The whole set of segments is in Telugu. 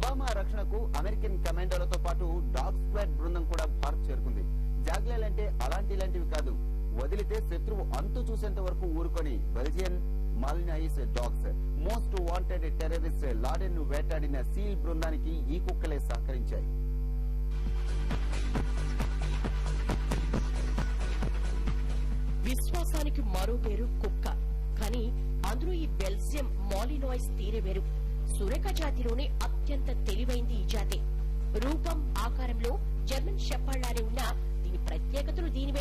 పుల్వామా రక్షణకు అమెరికన్ కమాండోలతో పాటు డాగ్ స్క్వాడ్ బృందం కూడా భారత్ చేరుకుంది జాగ్లేలంటే అలాంటి ఇలాంటివి కాదు వదిలితే శత్రువు అంతు చూసేంత వరకు ఊరుకొని Belgian Malinois dogs most wanted terrorist Laden ను వేటాడిన సీల్ బృందానికి ఈ కుక్కలే సహకరించాయి విశ్వాసానికి మరో పేరు కుక్క కానీ అందులో ఈ బెల్జియం మాలినాయిస్ తీరే వేరు సురక జాతిలోనే అత్యంత తెలివైంది ఈ జాతి రూపం ఆకారంలో జర్మన్ షెపర్డ్లానే ఉన్న దీని ప్రత్యేకతలు దీనివే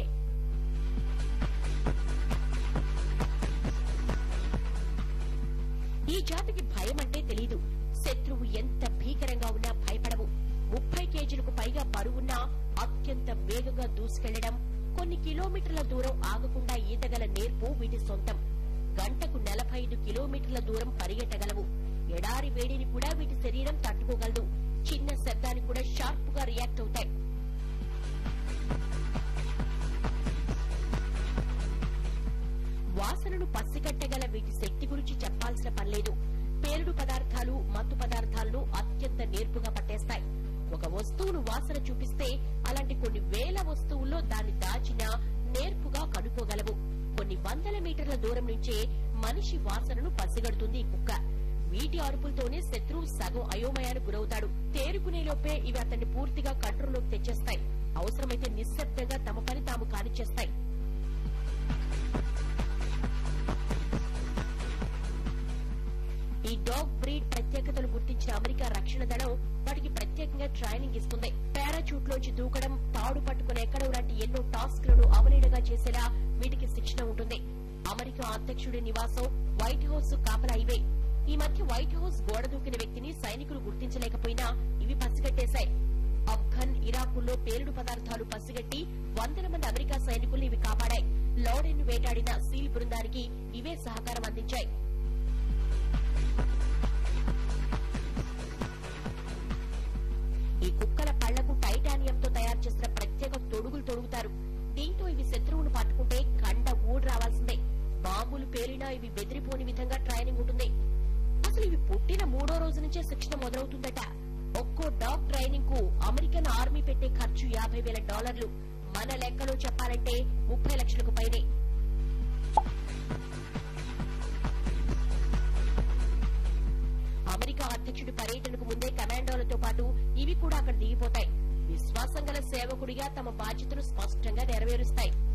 ఈ జాతికి భయం అంటే తెలీదు శత్రువు ఎంత భీకరంగా ఉన్నా భయపడవు ముప్పై కేజీలకు పైగా బరువున్నా అత్యంత వేగంగా దూసుకెళ్లడం కొన్ని కిలోమీటర్ల దూరం ఆగకుండా ఈదగల నేర్పు వీటి సొంతం గంటకు నలభై ఐదు కిలోమీటర్ల దూరం పరిగెట్టగలవు ఎడారి వేడిని కూడా వీటి శరీరం తట్టుకోగలదు చిన్న శబ్దానికి కూడా షార్ప్ గా రియాక్ట్ అవుతాయి వాసనను పసిగట్టగల వీటి శక్తి గురించి చెప్పాల్సిన పనిలేదు పేలుడు పదార్థాలు మత్తు పదార్థాలను అత్యంత నేర్పుగా పట్టేస్తాయి ఒక వస్తువును వాసన చూపిస్తే అలాంటి కొన్ని వేల వస్తువుల్లో దాన్ని దాచినా నేర్పుగా కనుక్కోగలవు కొన్ని వందల మీటర్ల దూరం నుంచే మనిషి వాసనను పసిగడుతుంది ఈ కుక్క వీటి అరుపులతోనే శత్రువు సగం అయోమయానికి గురవుతాడు తేరుకునే లోపే ఇవి అతన్ని పూర్తిగా కంట్రోల్లోకి తెచ్చేస్తాయి అవసరమైతే నిశ్శబ్దంగా తమ పని తాము కానిచ్చేస్తాయి ఈ డాగ్ బ్రీడ్ ప్రత్యేకతలు గుర్తించిన అమెరికా రక్షణ దళం వాటికి ప్రత్యేకంగా ట్రైనింగ్ ఇస్తుంది పారాచూట్ లోంచి దూకడం తాడు పట్టుకుని ఎక్కడం లాంటి ఎన్నో టాస్క్ లను అవలీలగా చేసేలా వీటికి శిక్షణ ఉంటుంది అమెరికా అధ్యక్షుడి నివాసం వైట్ హౌస్ కాపలా ఇవే ఈ మధ్య వైట్ హౌస్ గోడ దూకిన వ్యక్తిని సైనికులు గుర్తించలేకపోయినా ఇవి పసిగట్టేశాయి అఫ్ఘన్ ఇరాకుల్లో పేలుడు పదార్థాలు పసిగట్టి వందల మంది అమెరికా సైనికుల్ని ఇవి కాపాడాయి లౌడెన్ వేటాడిన సీల్ బృందానికి ఇవే సహకారం అందించాయి ఈ కుక్కల పళ్లకు టైటానియంతో తయారు చేసిన ప్రత్యేక తొడుగులు తొడుగుతారు దీంతో ఇవి శత్రువును పట్టుకుంటే కండ ఊడి రావాల్సిందే బాంబులు పేలినా ఇవి బెదిరిపోని విధంగా ట్రైనింగ్ ఉంటుంది అసలు ఇవి పుట్టిన మూడో రోజు నుంచే శిక్షణ మొదలవుతుందట ఒక్కో డాగ్ ట్రైనింగ్ కు అమెరికన్ ఆర్మీ పెట్టే ఖర్చు యాభై వేల డాలర్లు మన లెక్కలో చెప్పాలంటే ముప్పై లక్షలకు పైనే అమెరికా అధ్యక్షుడి పర్యటనకు ముందే కమాండోలతో పాటు ఇవి కూడా అక్కడ దిగిపోతాయి విశ్వాసం గల సేవకుడిగా తమ బాధ్యతను స్పష్టంగా నెరవేరుస్తాయి